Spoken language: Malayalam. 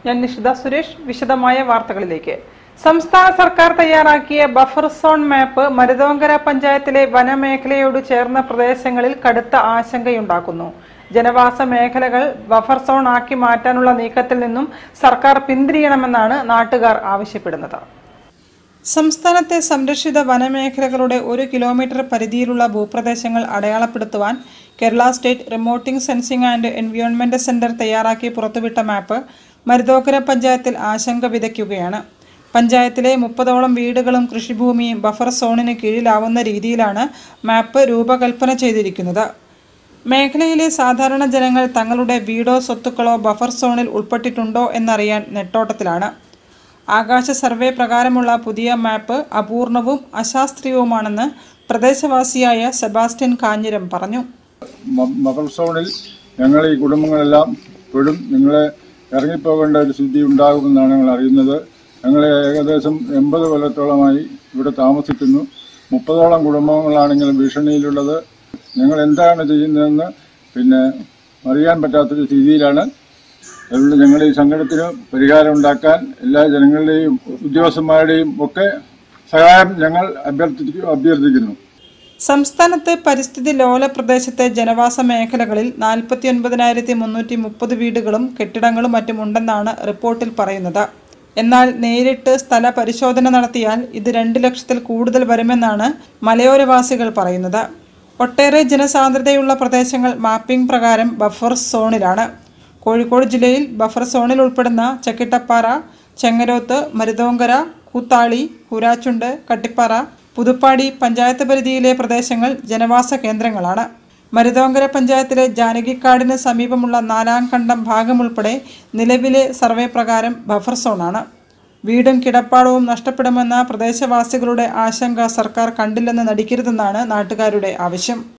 ഞാൻ നിഷിത സുരേഷ് വിശദമായ വാർത്തകളിലേക്ക് സംസ്ഥാന സർക്കാർ തയ്യാറാക്കിയ ബഫർ സോൺ മാപ്പ് മരുതോങ്കര പഞ്ചായത്തിലെ വനമേഖലയോട് ചേർന്ന പ്രദേശങ്ങളിൽ കടുത്ത ആശങ്കയുണ്ടാക്കുന്നു ജനവാസ മേഖലകൾ ബഫർ സോൺ ആക്കി മാറ്റാനുള്ള നീക്കത്തിൽ നിന്നും സർക്കാർ പിന്തിരിയണമെന്നാണ് നാട്ടുകാർ ആവശ്യപ്പെടുന്നത് സംസ്ഥാനത്തെ സംരക്ഷിത വനമേഖലകളുടെ ഒരു കിലോമീറ്റർ പരിധിയിലുള്ള ഭൂപ്രദേശങ്ങൾ അടയാളപ്പെടുത്തുവാൻ Kerala state remote sensing and environment centre തയ്യാറാക്കി പുറത്തുവിട്ട മാപ്പ് മരുതോക്കര പഞ്ചായത്തിൽ ആശങ്ക വിതയ്ക്കുകയാണ് പഞ്ചായത്തിലെ മുപ്പതോളം വീടുകളും കൃഷിഭൂമിയും ബഫർ സോണിന് കീഴിലാവുന്ന രീതിയിലാണ് മാപ്പ് രൂപകൽപ്പന ചെയ്തിരിക്കുന്നത് മേഖലയിലെ സാധാരണ ജനങ്ങൾ തങ്ങളുടെ വീടോ സ്വത്തുക്കളോ ബഫർ സോണിൽ ഉൾപ്പെട്ടിട്ടുണ്ടോ എന്നറിയാൻ നെട്ടോട്ടത്തിലാണ് ആകാശ സർവേ പ്രകാരമുള്ള പുതിയ മാപ്പ് അപൂർണവും അശാസ്ത്രീയവുമാണെന്ന് പ്രദേശവാസിയായ സെബാസ്റ്റ്യൻ കാഞ്ഞിരം പറഞ്ഞു മ- ബഫർ സോണിൽ ഞങ്ങൾ ഈ കുടുംബങ്ങളെല്ലാം ഇപ്പോഴും നിങ്ങളെ ഇറങ്ങിപ്പോകേണ്ട ഒരു സ്ഥിതി ഉണ്ടാകുമെന്നാണ് ഞങ്ങൾ അറിയുന്നത് ഞങ്ങൾ ഏകദേശം എൺപത് കൊല്ലത്തോളമായി ഇവിടെ താമസിക്കുന്നു മുപ്പതോളം കുടുംബങ്ങളാണെങ്കിലും ഭീഷണിയിലുള്ളത് ഞങ്ങൾ എന്താണ് ചെയ്യുന്നതെന്ന് പിന്നെ അറിയാൻ പറ്റാത്തൊരു സ്ഥിതിയിലാണ് അതുകൊണ്ട് ഞങ്ങൾ ഈ സങ്കടത്തിന് പരിഹാരം ഉണ്ടാക്കാൻ എല്ലാ ജനങ്ങളുടെയും ഉദ്യോഗസ്ഥന്മാരുടെയും ഒക്കെ സഹായം ഞങ്ങൾ അഭ്യർത്ഥിക്കുന്നു അഭ്യർത്ഥിക്കുന്നു സംസ്ഥാനത്ത് പരിസ്ഥിതി ലോല പ്രദേശത്തെ ജനവാസ മേഖലകളിൽ നാൽപ്പത്തി ഒൻപതിനായിരത്തി മുന്നൂറ്റി മുപ്പത് വീടുകളും കെട്ടിടങ്ങളും മറ്റും ഉണ്ടെന്നാണ് റിപ്പോർട്ടിൽ പറയുന്നത് എന്നാൽ നേരിട്ട് സ്ഥല പരിശോധന നടത്തിയാൽ ഇത് രണ്ട് ലക്ഷത്തിൽ കൂടുതൽ വരുമെന്നാണ് മലയോരവാസികൾ പറയുന്നത് ഒട്ടേറെ ജനസാന്ദ്രതയുള്ള പ്രദേശങ്ങൾ മാപ്പിംഗ് പ്രകാരം ബഫർ സോണിലാണ് കോഴിക്കോട് ജില്ലയിൽ ബഫർ സോണിൽ ഉൾപ്പെടുന്ന ചക്കിട്ടപ്പാറ ചെങ്ങരോത്ത് മരുതോങ്കര കൂത്താളി കൂരാച്ചുണ്ട് കട്ടിപ്പാറ പുതുപ്പാടി പഞ്ചായത്ത് പരിധിയിലെ പ്രദേശങ്ങൾ ജനവാസ കേന്ദ്രങ്ങളാണ് മരുതോങ്കര പഞ്ചായത്തിലെ ജാനകിക്കാടിന് സമീപമുള്ള നാലാം കണ്ടം ഭാഗമുൾപ്പെടെ നിലവിലെ സർവേ പ്രകാരം ബഫർ സോണാണ് വീടും കിടപ്പാടവും നഷ്ടപ്പെടുമെന്ന പ്രദേശവാസികളുടെ ആശങ്ക സർക്കാർ കണ്ടില്ലെന്ന് നടിക്കരുതെന്നാണ് നാട്ടുകാരുടെ ആവശ്യം